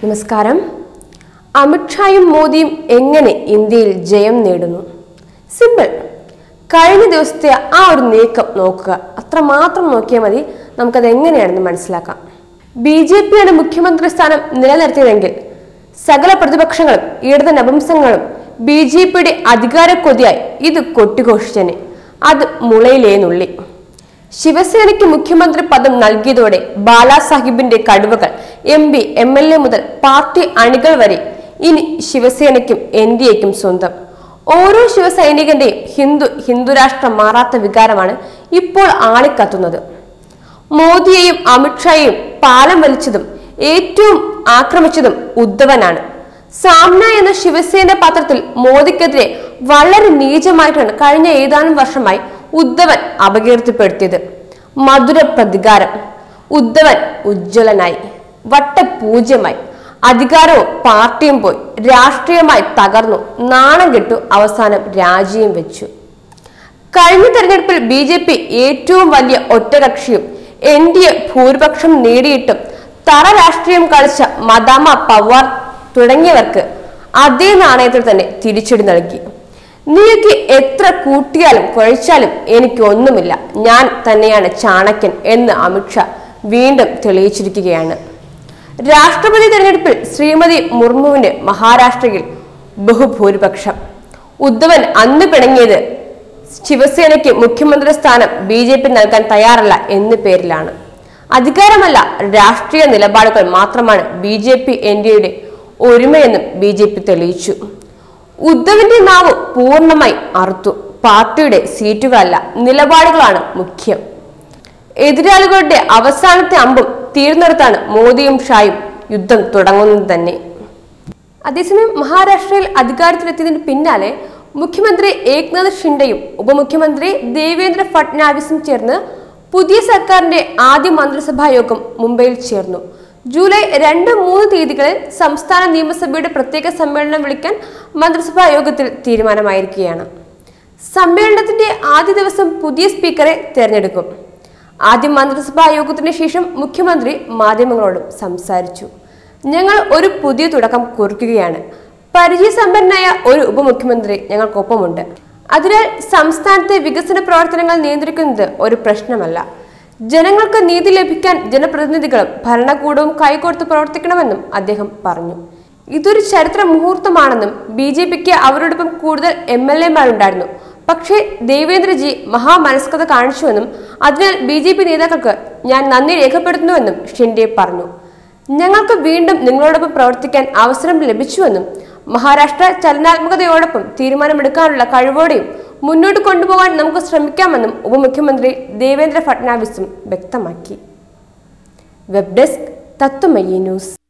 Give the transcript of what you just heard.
നമസ്കാരം അമിത്ഷായും മോദിയും എങ്ങനെ ഇന്ത്യയിൽ ജയം നേടുന്നു സിമ്പിൾ കഴിഞ്ഞ ദിവസത്തെ ആ ഒരു നീക്കം നോക്കുക അത്രമാത്രം നോക്കിയാൽ മതി നമുക്കത് എങ്ങനെയാണെന്ന് മനസ്സിലാക്കാം ബി ജെ പിയാണ് മുഖ്യമന്ത്രി സ്ഥാനം നിലനിർത്തിയതെങ്കിൽ സകല പ്രതിപക്ഷങ്ങളും ഇടത് നപുംസങ്ങളും ബി ജെ പിയുടെ അധികാര കൊതിയായി ഇത് കൊട്ടിഘോഷിച്ചനെ അത് മുളയിലേ നുള്ളി ശിവസേനയ്ക്ക് മുഖ്യമന്ത്രി പദം നൽകിയതോടെ ബാലാസാഹിബിന്റെ കടുവകൾ M P M L A മുതൽ പാർട്ടി അണികൾ വരെ ഇനി ശിവസേനയ്ക്കും എൻ ഡി എക്കും സ്വന്തം ഓരോ ശിവസൈനികന്റെയും ഹിന്ദു ഹിന്ദുരാഷ്ട്രം മാറാത്ത വികാരമാണ് ഇപ്പോൾ ആളിക്കത്തുന്നത് മോദിയെയും അമിത്ഷായെയും പാലം വലിച്ചതും ഏറ്റവും ആക്രമിച്ചതും ഉദ്ധവനാണ് സാമ്ന എന്ന ശിവസേന പത്രത്തിൽ മോദിക്കെതിരെ വളരെ നീചമായിട്ടാണ് കഴിഞ്ഞ ഏതാനും വർഷമായി ഉദ്ധവൻ അപകീർത്തിപ്പെടുത്തിയത് മധുര പ്രതികാരം ഉദ്ധവൻ ഉജ്ജ്വലനായി വട്ടപൂജ്യമായി അധികാരവും പാർട്ടിയും പോയി രാഷ്ട്രീയമായി തകർന്നു നാണം കെട്ടു അവസാനം രാജിയും വെച്ചു കഴിഞ്ഞ തെരഞ്ഞെടുപ്പിൽ ബി ജെ പി ഏറ്റവും വലിയ ഒറ്റകക്ഷിയും എൻ ഡി എ ഭൂരിപക്ഷം നേടിയിട്ടും തറ രാഷ്ട്രീയം കളിച്ച മദാമ പവാർ തുടങ്ങിയവർക്ക് അതേ നാണയത്തിൽ തന്നെ തിരിച്ചടി നൽകി നീയൊക്കെ എത്ര കൂട്ടിയാലും കുഴച്ചാലും എനിക്ക് ഒന്നുമില്ല ഞാൻ തന്നെയാണ് ചാണക്യൻ എന്ന് അമിത്ഷാ വീണ്ടും തെളിയിച്ചിരിക്കുകയാണ് രാഷ്ട്രപതി തെരഞ്ഞെടുപ്പിൽ ശ്രീമതി മുർമുവിന് മഹാരാഷ്ട്രയിൽ ബഹുഭൂരിപക്ഷം ഉദ്ധവൻ അന്ന് പിണങ്ങിയത് ശിവസേനയ്ക്ക് മുഖ്യമന്ത്രി സ്ഥാനം ബി ജെ പി നൽകാൻ തയ്യാറല്ല എന്ന പേരിലാണ് അധികാരമല്ല രാഷ്ട്രീയ നിലപാടുകൾ മാത്രമാണ് B J P N D എയുടെ ഒരുമയെന്നും ബി ജെ പി തെളിയിച്ചു ഉദ്ധവിന്റെ നാവ് പൂർണ്ണമായി അറുത്തു പാർട്ടിയുടെ സീറ്റുകളല്ല നിലപാടുകളാണ് മുഖ്യം എതിരാളികളുടെ അവസാനത്തെ അമ്പും തീർന്നെടുത്താണ് മോദിയും ഷായും യുദ്ധം തുടങ്ങുന്നത് തന്നെ അതേസമയം മഹാരാഷ്ട്രയിൽ അധികാരത്തിലെത്തിയതിന് പിന്നാലെ മുഖ്യമന്ത്രി ഏക്നാഥ് ഷിൻഡെയും ഉപമുഖ്യമന്ത്രി ദേവേന്ദ്ര ഫട്നാവിസും ചേർന്ന് പുതിയ സർക്കാരിന്റെ ആദ്യ മന്ത്രിസഭാ യോഗം മുംബൈയിൽ ചേർന്നു ജൂലൈ രണ്ട് മൂന്ന് തീയതികളിൽ സംസ്ഥാന നിയമസഭയുടെ പ്രത്യേക സമ്മേളനം വിളിക്കാൻ മന്ത്രിസഭാ യോഗത്തിൽ തീരുമാനമായിരിക്കുകയാണ് സമ്മേളനത്തിന്റെ ആദ്യ ദിവസം പുതിയ സ്പീക്കറെ തെരഞ്ഞെടുക്കും ആദ്യ മന്ത്രിസഭാ യോഗത്തിന് ശേഷം മുഖ്യമന്ത്രി മാധ്യമങ്ങളോടും സംസാരിച്ചു ഞങ്ങൾ ഒരു പുതിയ തുടക്കം കുറിക്കുകയാണ് പരിചയസമ്പന്നനായ ഒരു ഉപമുഖ്യമന്ത്രി ഞങ്ങൾക്കൊപ്പമുണ്ട് അതിനാൽ സംസ്ഥാനത്തെ വികസന പ്രവർത്തനങ്ങൾ നിയന്ത്രിക്കുന്നത് ഒരു പ്രശ്നമല്ല ജനങ്ങൾക്ക് നീതി ലഭിക്കാൻ ജനപ്രതിനിധികളും ഭരണകൂടവും കൈകോർത്ത് പ്രവർത്തിക്കണമെന്നും അദ്ദേഹം പറഞ്ഞു ഇതൊരു ചരിത്ര മുഹൂർത്തമാണെന്നും ബി ജെ പിക്ക് അവരോടൊപ്പം കൂടുതൽ എം എൽ എമാരുണ്ടായിരുന്നു പക്ഷേ ദേവേന്ദ്രജി മഹാമനസ്കത കാണിച്ചുവെന്നും അതിനാൽ ബി ജെ പി നേതാക്കൾക്ക് ഞാൻ നന്ദി രേഖപ്പെടുത്തുന്നുവെന്നും ഷിൻഡെ പറഞ്ഞു ഞങ്ങൾക്ക് വീണ്ടും നിങ്ങളോടൊപ്പം പ്രവർത്തിക്കാൻ അവസരം ലഭിച്ചുവെന്നും മഹാരാഷ്ട്ര ചലനാത്മകതയോടൊപ്പം തീരുമാനമെടുക്കാനുള്ള കഴിവോടെയും മുന്നോട്ട് കൊണ്ടുപോകാൻ നമുക്ക് ശ്രമിക്കാമെന്നും ഉപമുഖ്യമന്ത്രി ദേവേന്ദ്ര ഫട്നാവിസും വ്യക്തമാക്കി വെബ് ഡെസ്ക് തത്വമയി ന്യൂസ്